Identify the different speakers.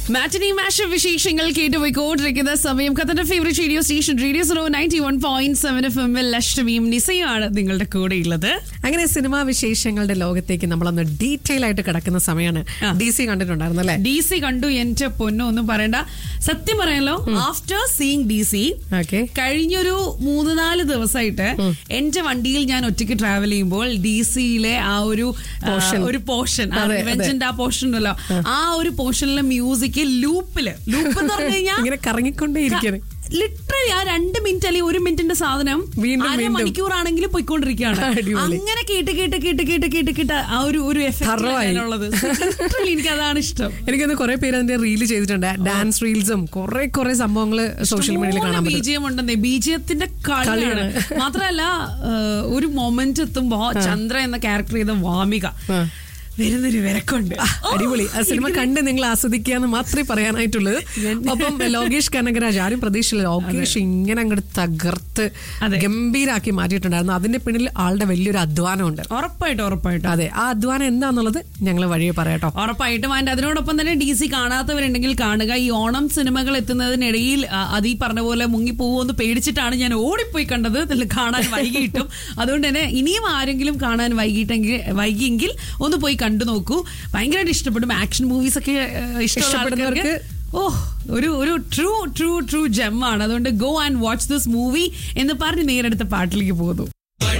Speaker 1: മാറ്റിനി മാഷ വിശേഷങ്ങൾ കേട്ടുപോയിക്കൊണ്ടിരിക്കുന്ന സമയം ഖത്തറിന്റെ ഫേവറേറ്റ് റേഡിയോ സ്റ്റേഷൻ റേഡിയോ സോ ninety one point seven F എമ്മിൽ ലക്ഷ്മിയും നിസയുമാണ് നിങ്ങളുടെ കൂടെയുള്ളത്
Speaker 2: അങ്ങനെ സിനിമാ വിശേഷങ്ങളുടെ ലോകത്തേക്ക് നമ്മളൊന്ന് ഡീറ്റെയിൽ ആയിട്ട് കിടക്കുന്ന സമയമാണ് ഡി സി കണ്ടിട്ടുണ്ടായിരുന്നു അല്ലേ
Speaker 1: ഡി സി കണ്ടു എന്റെ പൊന്നോ ഒന്നും പറയണ്ട സത്യം പറയാലോ after seeing D C
Speaker 2: okay
Speaker 1: കഴിഞ്ഞൊരു മൂന്ന് നാല് ദിവസമായിട്ട് എന്റെ വണ്ടിയിൽ ഞാൻ ഒറ്റയ്ക്ക് ട്രാവൽ ചെയ്യുമ്പോൾ ഡി സിയിലെ ആ ഒരു ആ,
Speaker 2: Portion.
Speaker 1: ഒരു പോർഷൻ
Speaker 2: അതെ, അതെ.
Speaker 1: റിവെഞ്ചിന്റെ ആ പോർഷൻ ഉണ്ടല്ലോ ആ ഒരു പോർഷനിലെ മ്യൂസിക് ലൂപ്പില് ലൂപ്പ് എന്ന് പറഞ്ഞു കഴിഞ്ഞാൽ
Speaker 2: ഇങ്ങനെ കറങ്ങിക്കൊണ്ടേ ഇരിക്കാണ്
Speaker 1: ലിറ്ററലി ആ രണ്ട് മിനിറ്റ് അല്ലെങ്കിൽ ഒരു മിനിറ്റിന്റെ സാധനം
Speaker 2: വീണ്ടും,
Speaker 1: അര
Speaker 2: വീണ്ടും.
Speaker 1: മണിക്കൂറാണെങ്കിലും പോയിക്കൊണ്ടിരിക്കുകയാണ്
Speaker 2: അടിപൊളി.
Speaker 1: അങ്ങനെ കേട്ട് കേട്ട് കേട്ട് കേട്ട് കേട്ട് കേട്ട് ആ ഒരു ഒരു
Speaker 2: Thorough ആയി.
Speaker 1: എഫക്ട് ലിറ്ററലി എനിക്ക് അതാണ് ഇഷ്ടം
Speaker 2: എനിക്കൊന്ന് കുറെ പേര് അതിന്റെ റീല് ചെയ്തിട്ടുണ്ട് ഡാൻസ് റീൽസും കുറെ കുറെ സംഭവങ്ങള് സോഷ്യൽ മീഡിയയിൽ കാണാൻ പറ്റും
Speaker 1: ബീജിയം ഉണ്ടെന്നേ ബീജിയത്തിന്റെ കളിയാണ് മാത്രമല്ല ഏഹ്, ഒരു മൊമെന്റ് എത്തുമ്പോ ചന്ദ്ര എന്ന ക്യാരക്ടർ ചെയ്ത വാമിക
Speaker 2: ആ.
Speaker 1: വരുന്നൊരു വിരക്കുണ്ട്
Speaker 2: അടിപൊളി ആ സിനിമ കണ്ട് നിങ്ങൾ ആസ്വദിക്കുക എന്ന് മാത്രമേ പറയാനായിട്ടുള്ളത് ഒപ്പം ലോകേഷ് കനകരാജ് ആരും പ്രതീക്ഷിച്ചില്ല ലോകേഷ് ഇങ്ങനെ അങ്ങോട്ട് തകർത്ത്
Speaker 1: അതെ.
Speaker 2: ഗംഭീരാക്കി മാറ്റിയിട്ടുണ്ടായിരുന്നു അതിന്റെ പിന്നിൽ ആളുടെ വലിയൊരു അധ്വാനമുണ്ട്
Speaker 1: ഉറപ്പായിട്ടും ഉറപ്പായിട്ടും
Speaker 2: അതെ ആ അധ്വാനം എന്താന്നുള്ളത് ഞങ്ങൾ വഴിയെ പറയാട്ടോ
Speaker 1: ഉറപ്പായിട്ടും അതിന്റെ അതിനോടൊപ്പം തന്നെ ഡി സി കാണാത്തവരുണ്ടെങ്കിൽ കാണുക ഈ ഓണം സിനിമകൾ എത്തുന്നതിനിടയിൽ ആ, അത് ഈ പറഞ്ഞ പോലെ മുങ്ങിപ്പോകുമെന്ന് പേടിച്ചിട്ടാണ് ഞാൻ ഓടിപ്പോയി കണ്ടത് ഇതിൽ കാണാൻ വൈകിട്ടും അതുകൊണ്ട് തന്നെ ഇനിയും ആരെങ്കിലും കാണാൻ വൈകിട്ടെങ്കിൽ വൈകിയെങ്കിൽ ഒന്ന് പോയി കണ്ടു നോക്കൂ ഭയങ്കരമായിട്ട് ഇഷ്ടപ്പെടും ആക്ഷൻ മൂവീസ് ഒക്കെ ഏ, ഇഷ്ടമുള്ള ആൾക്കാർക്ക്
Speaker 2: ഇഷ്ടപ്പെടുന്നവർക്ക്
Speaker 1: ഓ ഒരു ഒരു ട്രൂ ട്രൂ ട്രൂ ജെമ്മാണ് അതുകൊണ്ട് go and watch this movie എന്ന് പറഞ്ഞ് നേരെടുത്ത പാട്ടിലേക്ക് പോകുന്നു